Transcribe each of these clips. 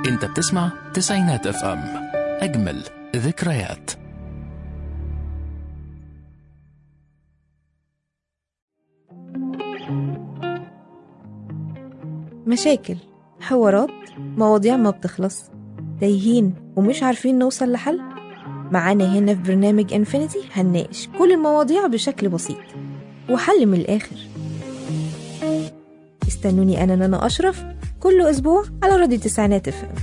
انت بتسمع تسعينات اف ام اجمل ذكريات مشاكل حوارات مواضيع ما بتخلص تايهين ومش عارفين نوصل لحل معانا هنا في برنامج انفينيتي هنناقش كل المواضيع بشكل بسيط وحل من الآخر استنوني أنا نانا أشرف كل أسبوع على راديو تسعينات اف ام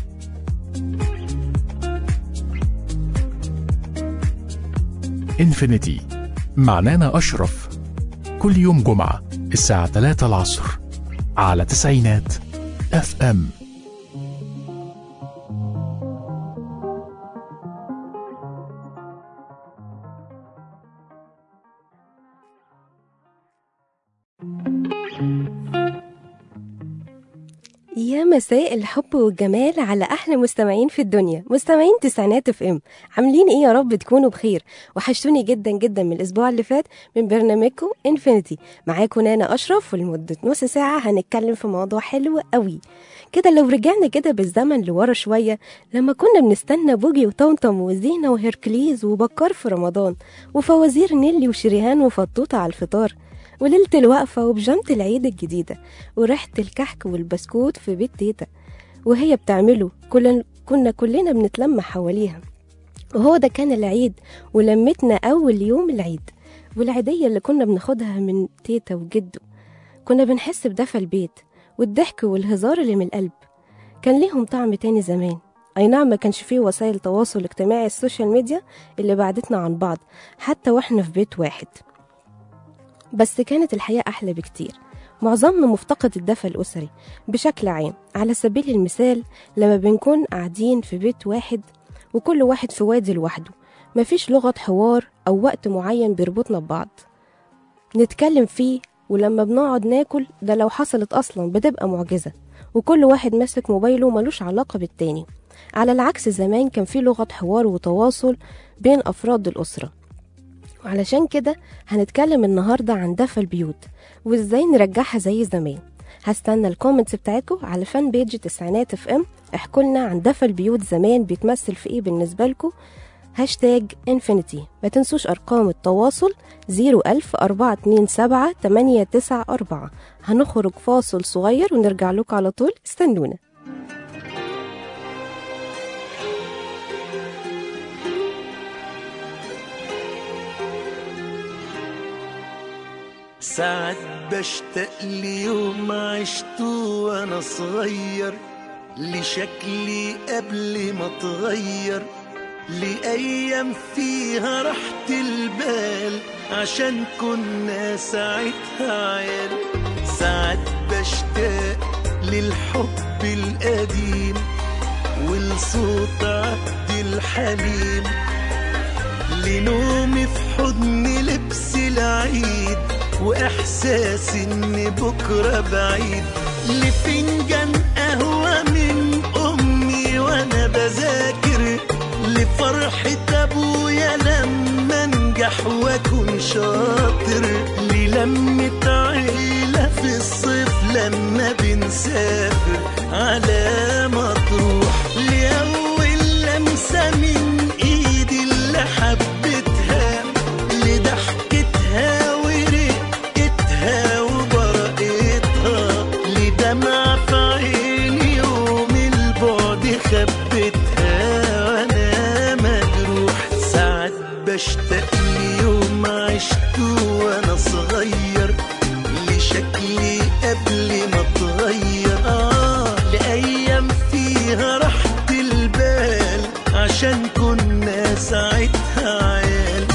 انفينيتي مع نانا أشرف كل يوم جمعة الساعة 3 العصر على تسعينات اف ام يا مساء الحب والجمال على احلى مستمعين في الدنيا مستمعين تسعينات اف ام عاملين ايه يا رب تكونوا بخير وحشتوني جدا جدا من الاسبوع اللي فات من برنامجكم انفينيتي معاكم نانا اشرف ولمده نص ساعه هنتكلم في موضوع حلو قوي كده لو رجعنا كده بالزمن لورا شويه لما كنا بنستنى بوجي وطمطم وزينه وهركليز وبكار في رمضان وفوازير نيلي وشريهان وفطوطه على الفطار وليلة الوقفة وبجامة العيد الجديدة وريحة الكحك والبسكوت في بيت تيتا وهي بتعمله كل كنا كلنا بنتلم حواليها وهو ده كان العيد ولمتنا أول يوم العيد والعيدية اللي كنا بناخدها من تيتا وجدو كنا بنحس بدفى البيت والضحك والهزار اللي من القلب كان ليهم طعم تاني زمان أي نعم ما كانش فيه وسائل تواصل اجتماعي السوشيال ميديا اللي بعدتنا عن بعض حتى واحنا في بيت واحد بس كانت الحياة أحلى بكتير معظمنا مفتقد الدفى الأسري بشكل عام على سبيل المثال لما بنكون قاعدين في بيت واحد وكل واحد في وادي لوحده مفيش لغة حوار أو وقت معين بيربطنا ببعض نتكلم فيه ولما بنقعد ناكل ده لو حصلت أصلا بتبقى معجزة وكل واحد ماسك موبايله ملوش علاقة بالتاني على العكس زمان كان في لغة حوار وتواصل بين أفراد الأسرة وعلشان كده هنتكلم النهاردة عن دفى البيوت وازاي نرجعها زي زمان هستنى الكومنتس بتاعتكم على فان بيج تسعينات اف ام احكوا لنا عن دفى البيوت زمان بيتمثل في ايه بالنسبة لكم هاشتاج انفينيتي ما تنسوش ارقام التواصل 01000 427 894 هنخرج فاصل صغير ونرجع لكم على طول استنونا ساعات بشتاق ليوم عشته وانا صغير لشكلي قبل ما اتغير لأيام فيها راحة البال عشان كنا ساعتها عيال ساعات بشتاق للحب القديم ولصوت عبد الحليم لنومي في حضن لبس العيد واحساس ان بكره بعيد لفنجان قهوه من امي وانا بذاكر لفرحه ابويا لما انجح واكون شاطر للمه عيله في الصيف لما بنسافر على مطروح لاول لمسه من ايدي اللي حبيتها لضحكتها ورقتها وبرقتها لدمع في عيني يوم البعد خبتها وانا مجروح ساعات بشتاق ليوم عشته وانا صغير لشكلي قبل ما اتغير اه لايام فيها راحة البال عشان كنا ساعتها عيال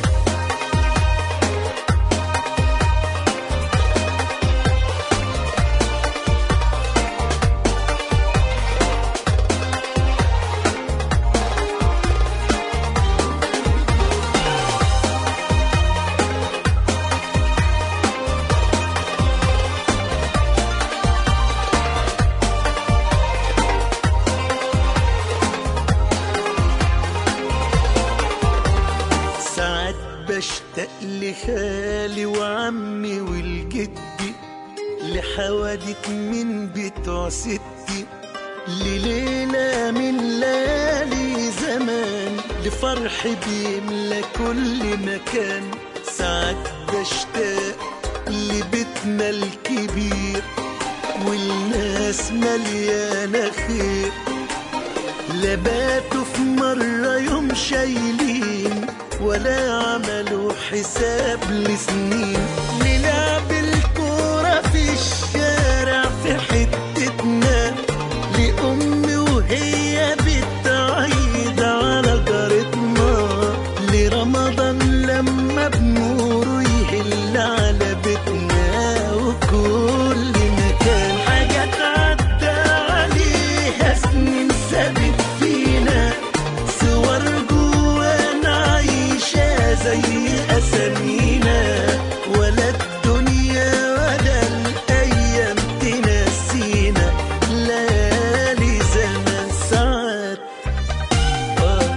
ساعات بشتاق لخالي وعمي والجدي لحوادث من بتوع ستي لليلة من ليالي زمان لفرح بيملى كل مكان ساعات بشتاق لبيتنا الكبير والناس مليانة خير لا باتوا في مرة يوم شايلين ولا عملوا حساب لسنين نلعب الكورة في الشارع في حتتنا لأمي وهي بتعيد على جارتنا لرمضان لما بنوره يهل على بيتنا وكل مكان حاجات عدى عليها سنين سابت فينا صور جوانا عايشة زي أسامينا ولا الدنيا ولا الأيام تنسينا ليالي زمان ساعات آه.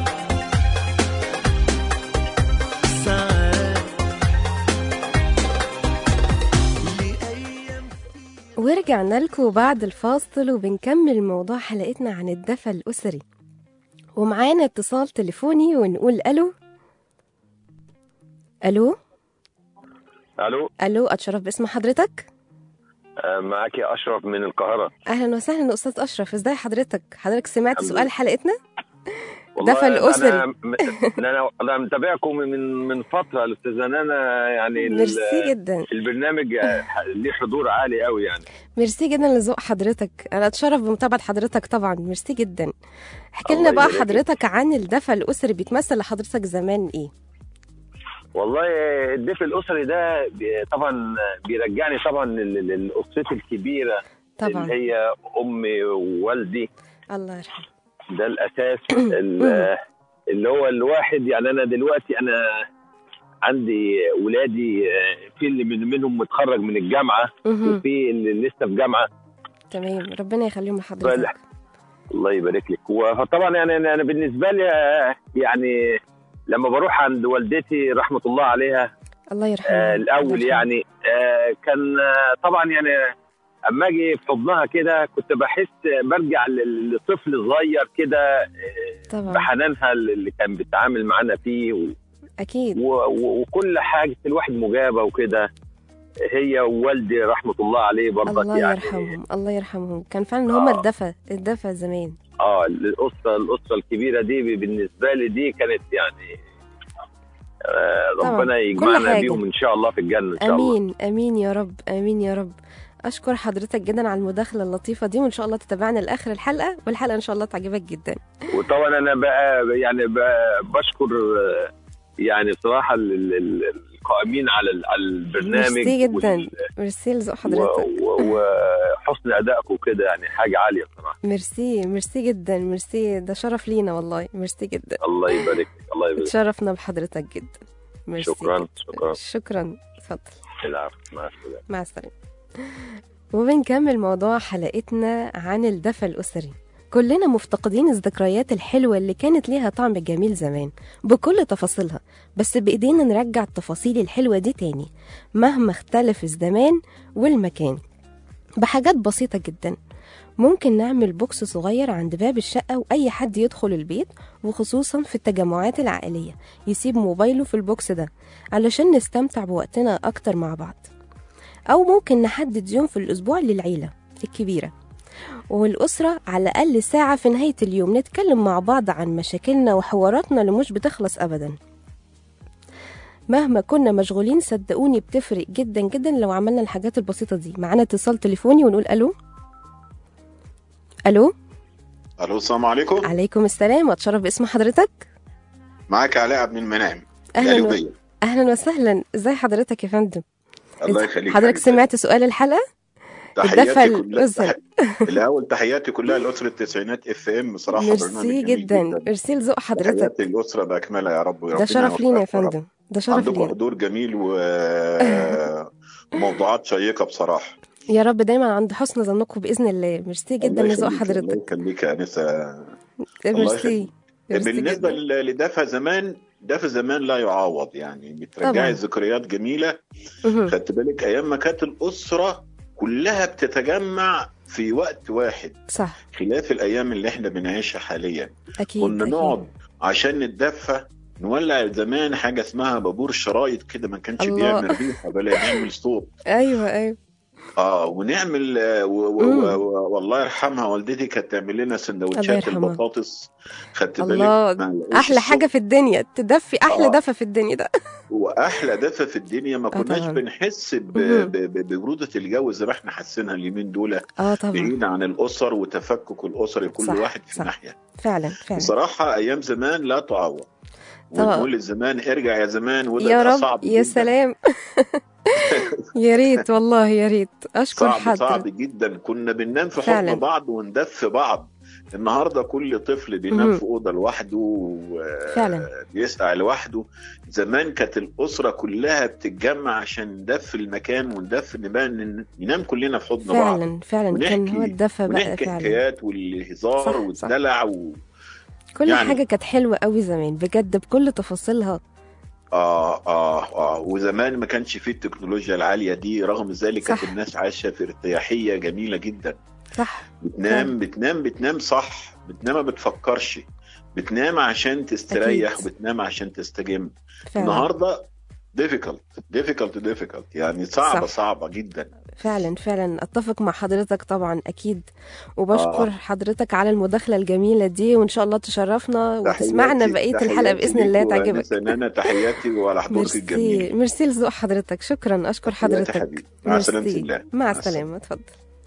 ساعات لأيام ورجعنا لكم بعد الفاصل وبنكمل موضوع حلقتنا عن الدفى الأسري ومعانا اتصال تليفوني ونقول ألو ألو الو ألو أتشرف باسم حضرتك آه، معاكي اشرف من القاهره أهلا وسهلا أستاذ أشرف إزاي حضرتك حضرتك سمعت الحمد سؤال لله. حلقتنا والله دفى الأسري. انا م- انا انا متابعكم من من فتره الاستاذه نانا يعني ال- ميرسي جدا البرنامج آه، ليه حضور عالي قوي يعني ميرسي جدا لذوق حضرتك انا اتشرف بمتابعه حضرتك طبعا ميرسي جدا احكي لنا الله بقى يبارك حضرتك عن الدفى الاسري بيتمثل لحضرتك زمان ايه والله الدفء الاسري ده بي- طبعا بيرجعني طبعا لل- لل- لاسرتي الكبيره طبعا اللي هي امي ووالدي الله يرحمه ده الاساس ال- اللي هو الواحد يعني انا دلوقتي انا عندي ولادي آه، في اللي من منهم متخرج من الجامعه مهم. وفي اللي لسه في جامعه تمام ربنا يخليهم لحضرتك الله يبارك لك و- فطبعا يعني انا أنا بالنسبه لي آه، يعني لما بروح عند والدتي رحمه الله عليها الله يرحمه آه الله الاول يرحمه. يعني آه كان آه طبعا يعني اما اجي في حضنها كده كنت بحس برجع لل- لطفل صغير كده آه، طبعا بحنانها اللي كان بتعامل معانا فيه و- اكيد و- و- وكل حاجه الواحد مجابه وكده هي ووالدي رحمه الله عليه برضك الله يعني يرحمهم الله يرحمهم كان فعلا هم آه. الدفى الدفى زمان اه الاسره الاسره الكبيره دي بالنسبه لي دي كانت يعني آه طبعاً. ربنا كل يجمعنا حاجة. بيهم ان شاء الله في الجنه ان شاء الله امين امين يا رب امين يا رب اشكر حضرتك جدا على المداخله اللطيفه دي وان شاء الله تتابعنا لاخر الحلقه والحلقه ان شاء الله تعجبك جدا وطبعا انا بقى يعني بقى بشكر آه، يعني صراحه ال- ال- القائمين على ال- على البرنامج ميرسي جدا وال- ميرسي لذوق و- حضرتك و- وحسن ادائكم كده يعني حاجه عاليه صراحه ميرسي ميرسي جدا ميرسي ده شرف لينا والله ميرسي جدا الله يبارك لك، الله يبارك لك. اتشرفنا بحضرتك جدا ميرسي شكرا جداً. شكرا شكرا اتفضل العفو مع السلامه مع السلامة وبنكمل موضوع حلقتنا عن الدفى الأسري كلنا مفتقدين الذكريات الحلوة اللي كانت ليها طعم جميل زمان بكل تفاصيلها بس بإيدينا نرجع التفاصيل الحلوة دي تاني مهما اختلف الزمان والمكان بحاجات بسيطة جدا ممكن نعمل بوكس صغير عند باب الشقة وأي حد يدخل البيت وخصوصا في التجمعات العائلية يسيب موبايله في البوكس ده علشان نستمتع بوقتنا أكتر مع بعض أو ممكن نحدد يوم في الأسبوع للعيلة الكبيرة والأسرة على الأقل ساعة في نهاية اليوم نتكلم مع بعض عن مشاكلنا وحواراتنا اللي مش بتخلص أبدا مهما كنا مشغولين صدقوني بتفرق جدا جدا لو عملنا الحاجات البسيطة دي معانا اتصال تليفوني ونقول ألو ألو الو السلام عليكم عليكم السلام واتشرف باسم حضرتك معاك علاء بن المنعم أهلا و... القليوبية. أهلا وسهلا ازي حضرتك يا فندم الله يخليك حضرتك حبيبي. سمعت سؤال الحلقة تحياتي الدفى كلها الأسري. تح- الاول تحياتي كلها لاسره التسعينات اف ام بصراحه برنامج ميرسي جميل جدا ميرسي لذوق حضرتك تحياتي الاسره باكملها يا رب ده وربنا شرف لينا يا يوفقك رب. فندم ده شرف عندكم لينا حضور جميل و... وموضوعات شيقه بصراحه يا رب دايما عند حسن ظنكم باذن الله ميرسي جدا الله لذوق يخليك- الله حضرتك يخليك يا انسه الله ميرسي ميرسي بالنسبه جدا ل- لدفى زمان دفى زمان لا يعوض يعني طبعاً. بترجعي ذكريات جميله مهم. خدت بالك ايام ما كانت الاسره كلها بتتجمع في وقت واحد صح خلاف الايام اللي احنا بنعيشها حاليا اكيد كنا أكيد. نقعد عشان نتدفى نولع زمان حاجه اسمها بابور شرايط كده ما كانش الله. بيعمل ريحه بلا يعمل صوت ايوه ايوه اه ونعمل آه، و- و- مم. و- و- والله يرحمها والدتي كانت تعمل لنا الله سندوتشات يرحمها. البطاطس خدت بالك الله مع العيش احلى الصبح. حاجه في الدنيا تدفي احلى آه. دفى في الدنيا ده واحلى دفى في الدنيا ما آه كناش طبعاً. بنحس ب- مهم. ب- ب- ببروده الجو زي ما احنا حاسينها اليومين دول اه طبعا بعيد عن الاسر وتفكك الاسري كل صح، واحد في صح. ناحيه فعلا فعلا بصراحه ايام زمان لا تعوض طبعاً. ونقول للزمان ارجع يا زمان وده يا يبقى رب صعب يا جداً. سلام يا ريت والله يا ريت اشكر صعب حضرتك صعب جدا كنا بننام في فعلاً. حضن بعض وندفي بعض النهارده كل طفل بينام مهم. في اوضه لوحده فعلاً. بيسقع لوحده زمان كانت الاسره كلها بتتجمع عشان ندفي المكان وندفي نبان ننام كلنا في حضن بعض فعلا فعلا كان ونحكي- هو الدفى بقى ونحكي فعلا حكايات صح، والهزار صح. والدلع و... كل يعني- حاجه كانت حلوه قوي زمان بجد بكل تفاصيلها آه آه آه وزمان ما كانش فيه التكنولوجيا العالية دي رغم ذلك كانت صح. الناس عايشة في ارتياحية جميلة جدا صح بتنام بتنام بتنام صح بتنام ما بتفكرش بتنام عشان تستريح أكيد. وبتنام عشان تستجم فعلا النهارده difficult difficult difficult يعني صعبة صح. صعبة جدا فعلا فعلا اتفق مع حضرتك طبعا اكيد وبشكر آه. حضرتك على المداخله الجميله دي وان شاء الله تشرفنا وتسمعنا تحياتي- بقيه الحلقه تحياتي باذن الله ليك تعجبك وأنسة نانا تحياتي وعلى حضورك ميرسي الجميل ميرسي لذوق حضرتك شكرا اشكر تحياتي حضرتك حبيبي مع سلامة ميرسي. الله مع السلامة. السلامه اتفضل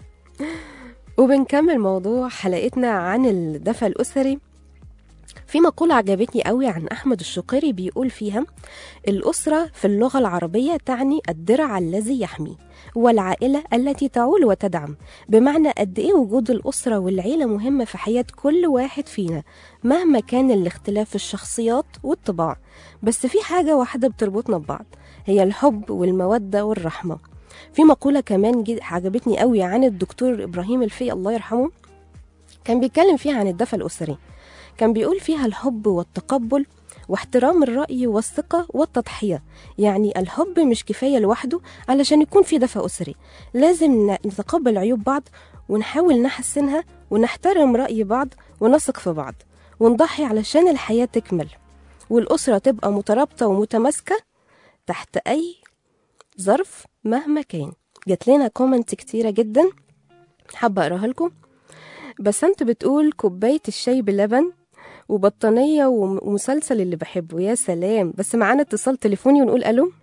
وبنكمل موضوع حلقتنا عن الدفى الاسري في مقولة عجبتني قوي عن أحمد الشقيري بيقول فيها الأسرة في اللغة العربية تعني الدرع الذي يحمي والعائلة التي تعول وتدعم بمعنى قد إيه وجود الأسرة والعيلة مهمة في حياة كل واحد فينا مهما كان الاختلاف في الشخصيات والطباع بس في حاجة واحدة بتربطنا ببعض هي الحب والمودة والرحمة في مقولة كمان جد- عجبتني قوي عن الدكتور إبراهيم الفي الله يرحمه كان بيتكلم فيها عن الدفى الأسري كان بيقول فيها الحب والتقبل واحترام الرأي والثقة والتضحية يعني الحب مش كفاية لوحده علشان يكون في دفى أسري لازم ن- نتقبل عيوب بعض ونحاول نحسنها ونحترم رأي بعض ونثق في بعض ونضحي علشان الحياة تكمل والأسرة تبقى مترابطة ومتماسكة تحت أي ظرف مهما كان جات لنا كومنت كتيرة جدا حابة أقراها لكم بسنت بتقول كوباية الشاي بلبن وبطانية وم- ومسلسل اللي بحبه يا سلام بس معانا اتصال تليفوني ونقول ألو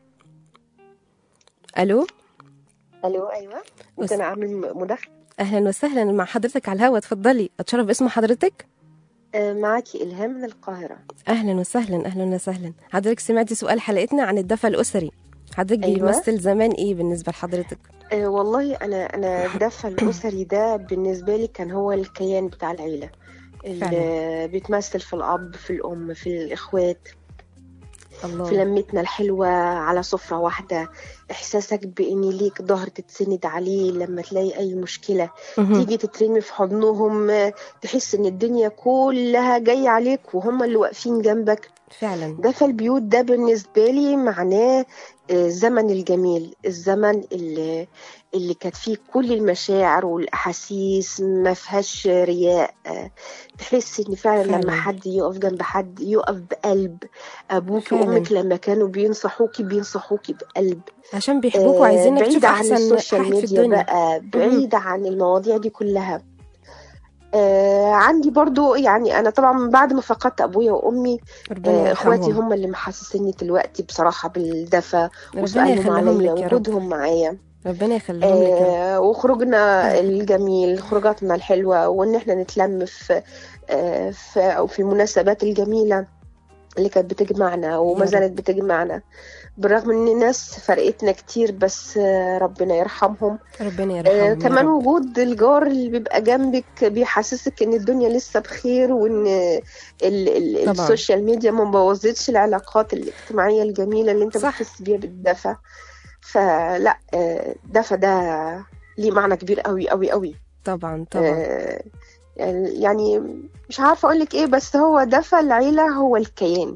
ألو الو ايوه بس- ممكن اعمل م- مداخله أهلا وسهلا مع حضرتك على الهوا اتفضلي أتشرف باسم حضرتك آه، معاكي الهام من القاهره أهلا وسهلا أهلا وسهلا حضرتك سمعتي سؤال حلقتنا عن الدفى الأسري حضرتك أيوة. بيمثل زمان إيه بالنسبة لحضرتك آه، والله انا انا الدفى الاسري ده بالنسبه لي كان هو الكيان بتاع العيله اللي بيتمثل في الاب في الام في الاخوات في الله لمتنا الحلوه على سفره واحده احساسك بان ليك ظهر تتسند عليه لما تلاقي اي مشكله مهم. تيجي تترمي في حضنهم آه، تحس ان الدنيا كلها جايه عليك وهم اللي واقفين جنبك فعلا دفى البيوت ده بالنسبة لي معناه آه، الزمن الجميل الزمن اللي, اللي كانت فيه كل المشاعر والأحاسيس ما فيهاش رياء آه، تحس إن فعلا, فعلا. لما حد يقف جنب حد يقف بقلب أبوك فعلا. وأمك لما كانوا بينصحوكي بينصحوكي بقلب عشان بيحبوك آه، وعايزينك بعيد تشوف عن أحسن السوشيال حاجة في ميديا الدنيا بقى بعيد عن المواضيع دي كلها آه عندي برضو يعني انا طبعا بعد ما فقدت ابويا وامي ربنا آه، اخواتي يرحمهم هم اللي محسسيني دلوقتي بصراحه بالدفى ربنا وسؤالهم يخليهم عليا لك يا رب وجودهم معايا ربنا يخليهم لك يا رب آه وخروجنا الجميل خروجاتنا الحلوه وان احنا نتلم في آه في او في المناسبات الجميله اللي كانت بتجمعنا وما رب. زالت بتجمعنا بالرغم ان الناس فرقتنا كتير بس آه ربنا يرحمهم ربنا آه يرحمهم يا كمان رب. وجود الجار اللي بيبقى جنبك بيحسسك ان الدنيا لسه بخير وان ال ال طبعاً. السوشيال ميديا ما بوظتش العلاقات الاجتماعيه الجميله اللي انت صح. بتحس بيها بالدفى فلا آه، الدفى ده ليه معنى كبير قوي قوي قوي طبعا طبعا آه، يعني مش عارفه اقول لك ايه بس هو دفى العيله هو الكيان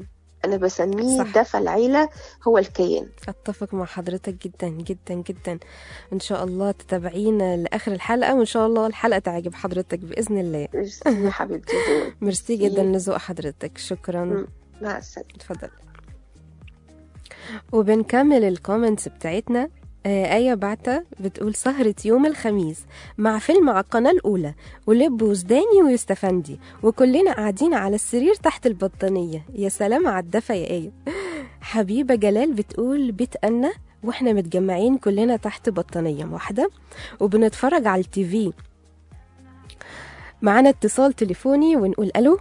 انا بسميه صح. دفى العيله هو الكيان اتفق مع حضرتك جدا جدا جدا ان شاء الله تتابعينا لاخر الحلقه وان شاء الله الحلقه تعجب حضرتك باذن الله ميرسي يا حبيبتي دول. ميرسي جدا لذوق حضرتك شكرا مم. مع السلامه اتفضل وبنكمل الكومنتس بتاعتنا آه آية بعتة بتقول سهرة يوم الخميس مع فيلم على القناة الأولى ولب وزداني ويستفندي وكلنا قاعدين على السرير تحت البطانية يا سلام على الدفا يا آية حبيبة جلال بتقول بيت أنا واحنا متجمعين كلنا تحت بطانية واحدة وبنتفرج على التيفي معانا اتصال تليفوني ونقول ألو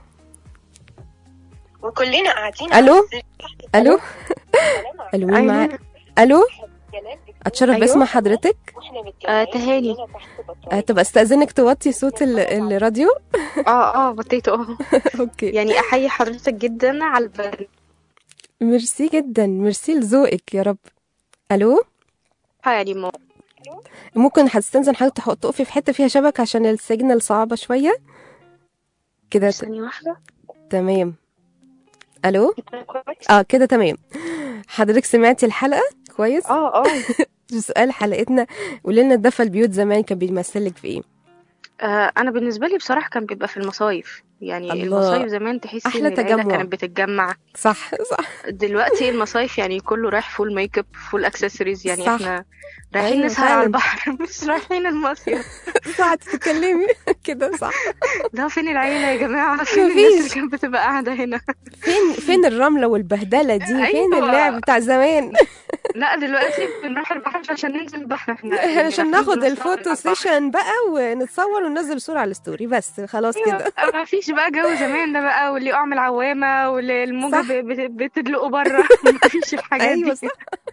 وكلنا قاعدين ألو ألو ألو مين معانا ألو أتشرف أيوة. باسم حضرتك آه تهاني آه، طب استأذنك توطي صوت ال- الراديو اه اه بطيته اه اوكي يعني احيي حضرتك جدا على البرنامج ميرسي جدا ميرسي لذوقك يا رب الو يعني مو ممكن هتستنزل حضرتك تح- تقفي في حته فيها شبكه عشان السيجنال صعبه شويه كده ت- ثانية واحدة تمام الو اه كده تمام حضرتك سمعتي الحلقه كويس اه اه سؤال حلقتنا قولي لنا دفى البيوت زمان كان بيمثلك في ايه آه، انا بالنسبة لي بصراحة كان بيبقى في المصايف يعني الله. المصايف زمان تحسي أحلى ان العيلة تجمع. كانت بتتجمع صح صح دلوقتي المصايف يعني كله رايح فول ميك اب فول اكسسوارز يعني صح. احنا رايحين أيوة نسهر على فعلا. البحر مش رايحين المصيف صح تتكلمي كده صح ده فين العيلة يا جماعة فين مفيش. الناس اللي كانت بتبقى قاعدة هنا فين فين الرمله والبهدله دي فين أيوة. اللعب بتاع زمان لا دلوقتي بنروح البحر مش عشان ننزل البحر احنا عشان ناخد رايحين الفوتو نسهر على البحر. سيشن بقى ونتصور وننزل صورة على الستوري بس خلاص كده ما فيش بقى جو زمان ده بقى واللي يقع من العوامة واللي الموجة صح. ب- بت- بتدلقه بره ما فيش الحاجات ايوه دي صح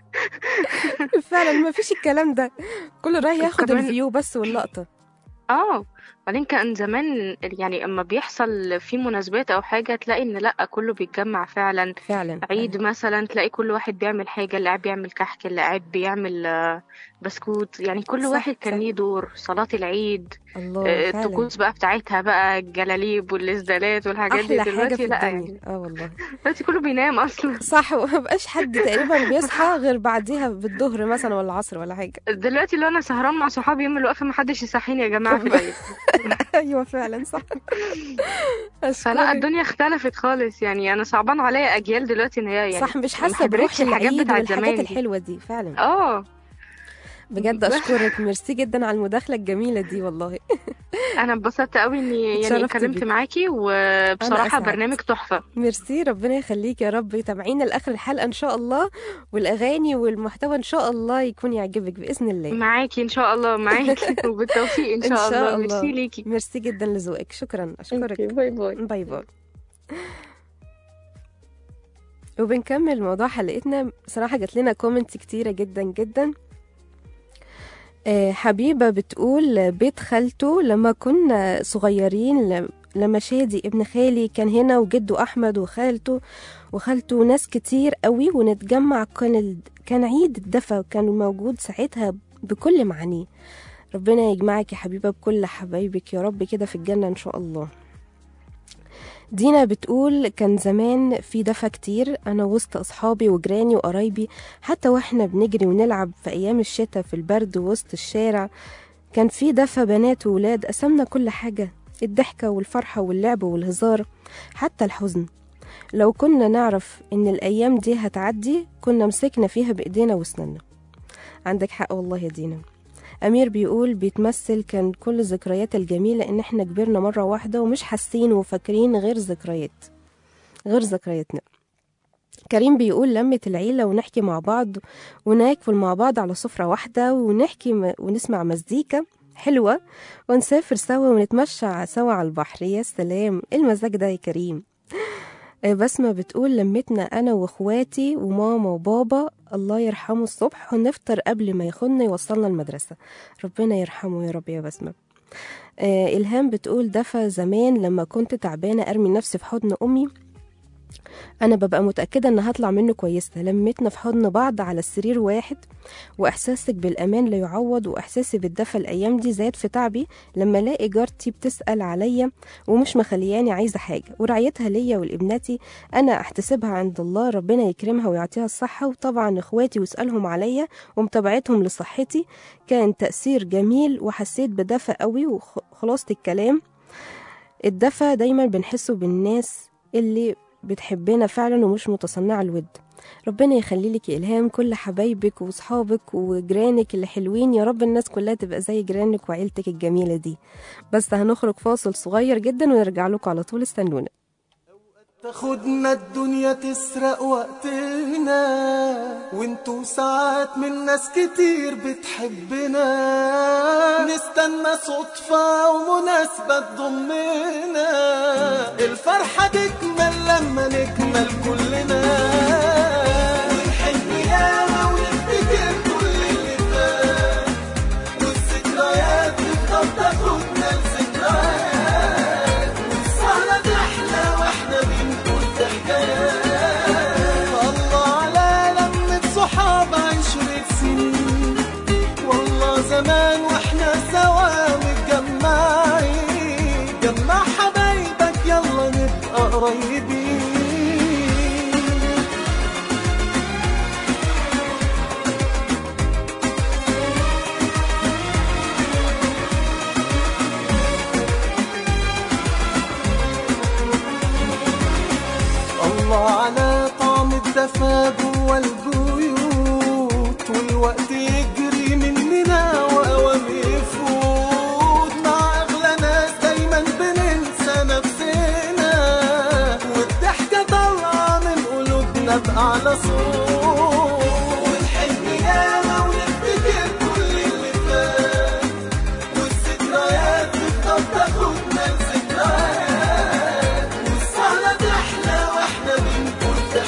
فعلا ما فيش الكلام ده كله رايح ياخد كمان- الفيو بس واللقطة اه بعدين كان زمان يعني اما بيحصل في مناسبات او حاجة تلاقي ان لا كله بيتجمع فعلا فعلا عيد مثلا تلاقي كل واحد بيعمل حاجة اللي قاعد بيعمل كحك اللي قاعد بيعمل آه، بسكوت يعني كل صح، واحد كان صح. ليه دور صلاة العيد الله آه، فعلا الطقوس بقى بتاعتها بقى الجلاليب والإسدالات والحاجات دي احلى حاجة دلوقتي في لا الدنيا يعني اه والله دلوقتي كله بينام اصلا صح ومبقاش حد تقريبا بيصحى غير بعديها بالظهر مثلا ولا العصر ولا حاجة دلوقتي لو انا سهران مع صحابي يوم الوقفه ما حدش يصحيني يا جماعه في العيد ايوه فعلا صح فلا أشكرك. الدنيا اختلفت خالص يعني انا صعبان عليا اجيال دلوقتي ان هي يعني صح مش ما حاسة بروح حضرتش الحاجات العيد بتاعت والحاجات زمان دي. الحلوة دي فعلا اه بجد اشكرك ميرسي جدا على المداخلة الجميلة دي والله انا اتبسطت قوي اني يعني اتشرفت اتكلمت بيك. معاكي أنا وبصراحه أسعد. برنامج تحفه ميرسي ربنا يخليك يا رب تابعينا لاخر الحلقه ان شاء الله والاغاني والمحتوى ان شاء الله يكون يعجبك باذن الله معاكي ان شاء الله معاكي وبالتوفيق ان إن شاء, شاء الله الله. ميرسي ليكي ميرسي جدا لذوقك شكرا اشكرك أوكي، باي باي باي باي وبنكمل موضوع حلقتنا بصراحة جات لنا كومنتس كتيرة جدا جدا آه، حبيبة بتقول بيت خالته لما كنا صغيرين ل- لما شادي ابن خالي كان هنا وجده أحمد وخالته وخالته ناس كتير قوي ونتجمع كان ال... كان عيد الدفا وكان موجود ساعتها بكل معانيه ربنا يجمعك يا حبيبة بكل حبايبك يا رب كده في الجنة إن شاء الله دينا بتقول كان زمان في دفا كتير أنا وسط أصحابي وجيراني وقرايبي حتى وإحنا بنجري ونلعب في أيام الشتاء في البرد وسط الشارع كان في دفا بنات وولاد قسمنا كل حاجة الضحكة والفرحة واللعب والهزار حتى الحزن لو كنا نعرف إن الأيام دي هتعدي كنا مسكنا فيها بإيدينا وسننا عندك حق والله يا دينا أمير بيقول بيتمثل كان كل الذكريات الجميلة إن إحنا كبرنا مرة واحدة ومش حاسين وفاكرين غير ذكريات غير ذكرياتنا كريم بيقول لمة العيلة ونحكي مع بعض وناكل مع بعض على سفرة واحدة ونحكي م... ونسمع مزيكا حلوة ونسافر سوا ونتمشى سوا على البحر يا سلام إيه المزاج ده يا كريم آه، بسمة بتقول لمتنا أنا وإخواتي وماما وبابا الله يرحمه الصبح ونفطر قبل ما ياخدنا يوصلنا المدرسة ربنا يرحمه يا رب يا بسمة آه إلهام بتقول دفى زمان لما كنت تعبانة أرمي نفسي في حضن أمي انا ببقى متاكده ان هطلع منه كويسه لمتنا في حضن بعض على السرير واحد واحساسك بالامان لا يعوض واحساسي بالدفى الايام دي زاد في تعبي لما الاقي جارتي بتسال عليا ومش مخلياني عايزه حاجه ورعايتها ليا ولابنتي انا احتسبها عند الله ربنا يكرمها ويعطيها الصحه وطبعا اخواتي واسالهم عليا ومتابعتهم لصحتي كان تاثير جميل وحسيت بدفى قوي وخلاصه الكلام الدفى دايما بنحسه بالناس اللي بتحبنا فعلا ومش متصنعة الود ربنا يخلي لك يا إلهام كل حبايبك وصحابك وجيرانك اللي حلوين يا رب الناس كلها تبقى زي جيرانك وعيلتك الجميلة دي بس هنخرج فاصل صغير جدا ونرجع لكم على طول استنونا تاخدنا الدنيا تسرق وقتنا وانتو ساعات من ناس كتير بتحبنا نستنى صدفة ومناسبة تضمنا الفرحة تكمل لما نكمل كلنا ونحن ياما ونفتكر كل اللي فات والذكريات تفضل تاخدنا لذكريات والسهرة تحلى واحنا بنقول في حكايات الله على لمة صحاب عشرة سنين والله زمان واحنا سوا متجمعين جمع حبايبك يلا نبقى قريبين الله على طعم الدفا جوا البيوت والوقت يجري مننا واوام يفوت مع اغلى ناس دايما بننسى نفسنا والضحكه طالعه من قلوبنا باعلى صوت ونحن ياما ونفتكر كل اللي فات والذكريات بتفضل تاخدنا لذكريات والسهرة تحلى واحنا بنقول في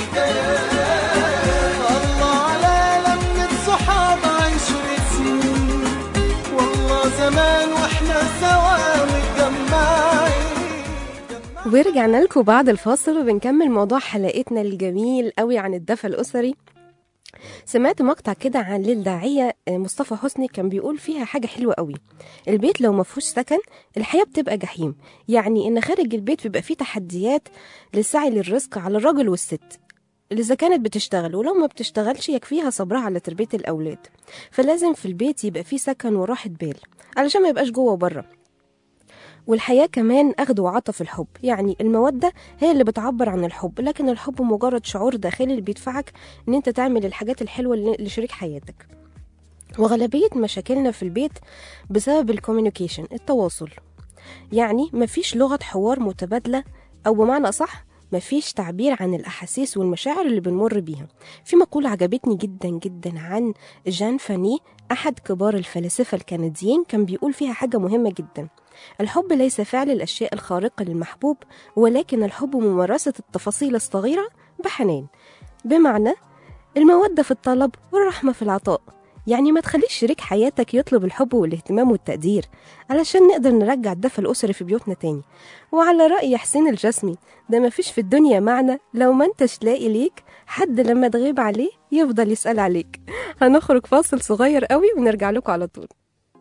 حكايات الله على لمة صحاب عشرة سنين والله زمان واحنا سوا متجمعين ورجعنا لكم بعد الفاصل وبنكمل موضوع حلقتنا الجميل قوي عن الدفى الأسري سمعت مقطع كده عن للداعية مصطفى حسني كان بيقول فيها حاجة حلوة قوي البيت لو مفهوش سكن الحياة بتبقى جحيم يعني إن خارج البيت بيبقى فيه تحديات للسعي للرزق على الرجل والست اللي إذا كانت بتشتغل ولو ما بتشتغلش يكفيها صبرها على تربية الأولاد فلازم في البيت يبقى فيه سكن وراحة بال علشان ما يبقاش جوه وبره والحياة كمان أخد وعطا في الحب يعني المودة هي اللي بتعبر عن الحب لكن الحب مجرد شعور داخلي اللي بيدفعك إن أنت تعمل الحاجات الحلوة اللي- لشريك حياتك وغالبية مشاكلنا في البيت بسبب الكوميونيكيشن التواصل يعني مفيش لغة حوار متبادلة أو بمعنى أصح مفيش تعبير عن الأحاسيس والمشاعر اللي بنمر بيها في مقولة عجبتني جدا جدا عن جان فاني أحد كبار الفلاسفة الكنديين كان بيقول فيها حاجة مهمة جدا الحب ليس فعل الأشياء الخارقة للمحبوب ولكن الحب ممارسة التفاصيل الصغيرة بحنان بمعنى المودة في الطلب والرحمة في العطاء يعني ما تخليش شريك حياتك يطلب الحب والاهتمام والتقدير علشان نقدر نرجع الدفى الأسري في بيوتنا تاني وعلى رأي حسين الجسمي ده ما فيش في الدنيا معنى لو ما انتش لاقي ليك حد لما تغيب عليه يفضل يسأل عليك هنخرج فاصل صغير قوي ونرجع لكم على طول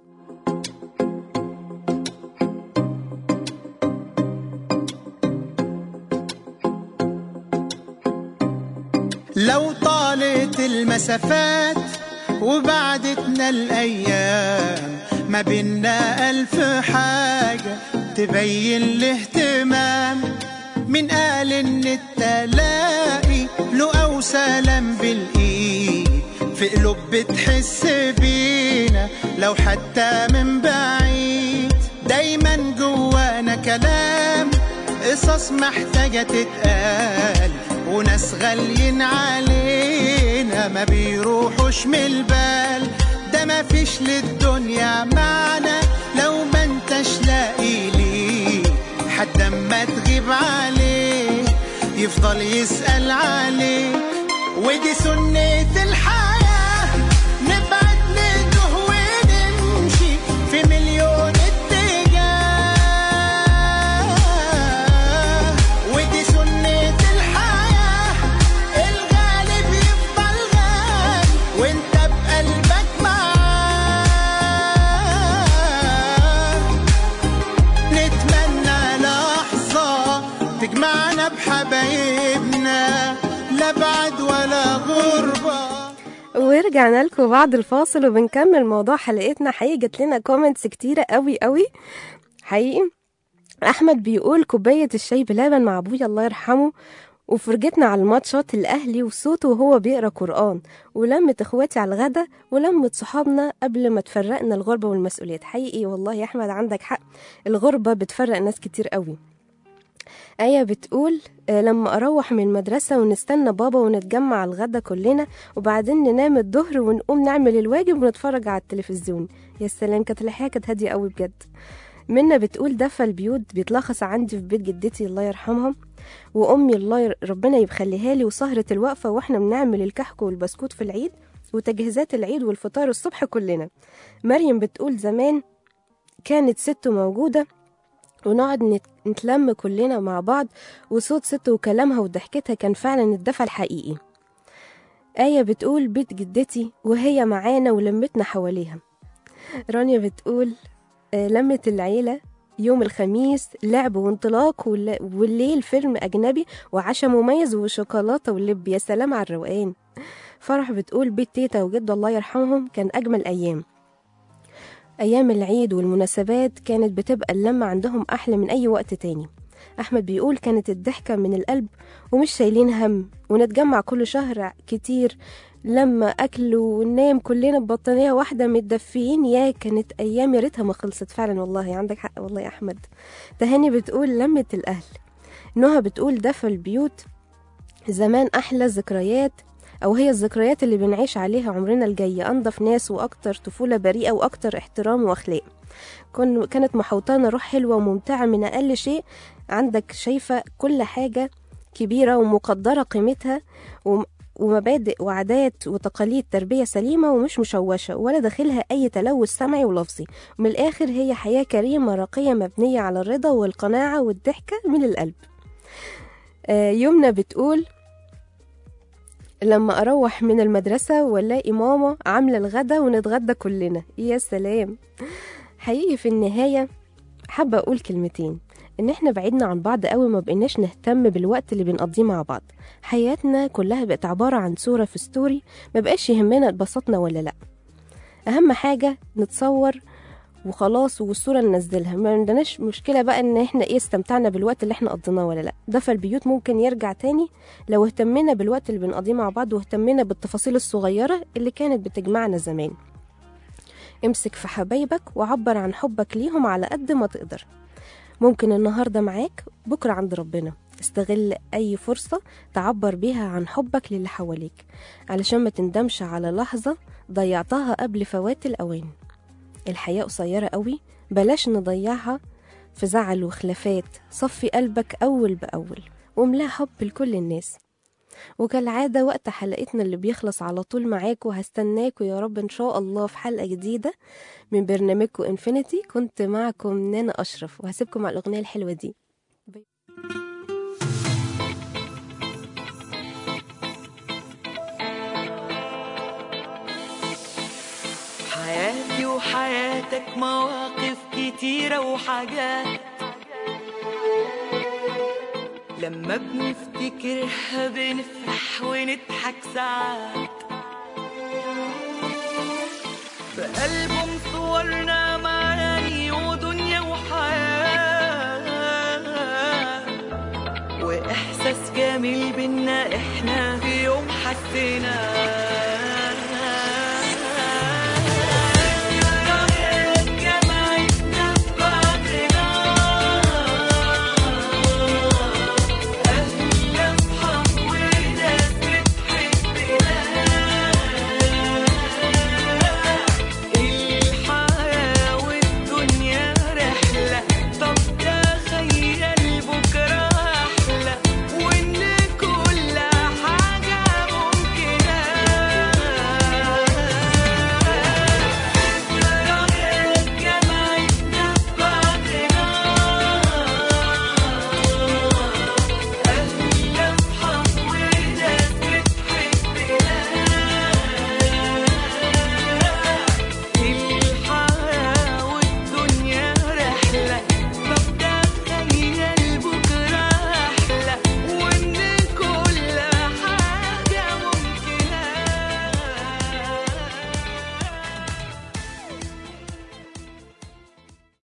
لو طالت المسافات وبعدتنا الأيام ما بينا ألف حاجة تبين الاهتمام من قال إن التلاقي له أو سلام بالإيد في قلوب بتحس بينا لو حتى من بعيد دايما جوانا كلام قصص محتاجة تتقال وناس غاليين علينا ما بيروحوش من البال ده ما فيش للدنيا معنى لو ما انتش لاقي ليه حد اما تغيب عليه يفضل يسأل عليك ودي سنة الحياة نبعد نتوه ونمشي في مليون اتجاه ودي سنة الحياة بحبايبنا لا بعد ولا غربة ورجعنا لكم بعد الفاصل وبنكمل موضوع حلقتنا حقيقي جات لنا كومنتس كتيرة قوي قوي حقيقي أحمد بيقول كوباية الشاي بلبن مع أبويا الله يرحمه وفرجتنا على الماتشات الأهلي وصوته وهو بيقرأ قرآن ولمة إخواتي على الغدا ولمة صحابنا قبل ما تفرقنا الغربة والمسؤوليات حقيقي والله يا أحمد عندك حق الغربة بتفرق ناس كتير قوي آية بتقول آه، لما أروح من المدرسة ونستنى بابا ونتجمع على الغدا كلنا وبعدين ننام الظهر ونقوم نعمل الواجب ونتفرج على التلفزيون يا سلام كانت الحياة كانت هادية قوي بجد منا بتقول دفى البيوت بيتلخص عندي في بيت جدتي الله يرحمهم وأمي الله ير... ربنا يخليها لي وسهرة الوقفة وإحنا بنعمل الكحك والبسكوت في العيد وتجهيزات العيد والفطار الصبح كلنا مريم بتقول زمان كانت ست موجودة ونقعد نت- نتلم كلنا مع بعض وصوت ست وكلامها وضحكتها كان فعلا الدفى الحقيقي آية بتقول بيت جدتي وهي معانا ولمتنا حواليها رانيا بتقول آه، لمة العيلة يوم الخميس لعب وانطلاق وال- والليل فيلم أجنبي وعشاء مميز وشوكولاتة ولب يا سلام على الروقان فرح بتقول بيت تيتا وجد الله يرحمهم كان أجمل أيام أيام العيد والمناسبات كانت بتبقى اللمة عندهم أحلى من أي وقت تاني أحمد بيقول كانت الضحكة من القلب ومش شايلين هم ونتجمع كل شهر كتير لما أكل وننام كلنا ببطانية واحدة متدفيين يا كانت أيام يا ريتها ما خلصت فعلا والله عندك حق والله يا أحمد تهاني بتقول لمة الأهل نهى بتقول دفى البيوت زمان أحلى ذكريات أو هي الذكريات اللي بنعيش عليها عمرنا الجاي أنضف ناس وأكتر طفولة بريئة وأكتر احترام وأخلاق كن كانت محوطانا روح حلوة وممتعة من أقل شيء عندك شايفة كل حاجة كبيرة ومقدرة قيمتها وم- ومبادئ وعادات وتقاليد تربية سليمة ومش مشوشة ولا داخلها أي تلوث سمعي ولفظي ومن الآخر هي حياة كريمة راقية مبنية على الرضا والقناعة والضحكة من القلب آه، يمنى بتقول لما أروح من المدرسة والاقي ماما عاملة الغدا ونتغدى كلنا يا سلام حقيقي في النهاية حابة أقول كلمتين إن إحنا بعدنا عن بعض قوي ما بقيناش نهتم بالوقت اللي بنقضيه مع بعض حياتنا كلها بقت عبارة عن صورة في ستوري ما بقاش يهمنا اتبسطنا ولا لأ أهم حاجة نتصور وخلاص والصورة ننزلها ما عندناش مشكلة بقى ان احنا ايه استمتعنا بالوقت اللي احنا قضيناه ولا لا ده فالبيوت ممكن يرجع تاني لو اهتمينا بالوقت اللي بنقضيه مع بعض واهتمينا بالتفاصيل الصغيرة اللي كانت بتجمعنا زمان امسك في حبايبك وعبر عن حبك ليهم على قد ما تقدر ممكن النهاردة معاك بكرة عند ربنا استغل أي فرصة تعبر بيها عن حبك للي حواليك علشان ما تندمش على لحظة ضيعتها قبل فوات الأوان الحياة قصيرة قوي بلاش نضيعها في زعل وخلافات صفي قلبك أول بأول واملاه حب لكل الناس وكالعادة وقت حلقتنا اللي بيخلص على طول معاكم هستناكم يا رب إن شاء الله في حلقة جديدة من برنامجكم انفينيتي كنت معكم نانا أشرف وهسيبكم على الأغنية الحلوة دي حياتي وحياتك مواقف كتيرة وحاجات لما بنفتكرها بنفرح ونضحك ساعات في ألبوم صورنا معاني ودنيا وحياة وإحساس جميل بينا إحنا في يوم حسينا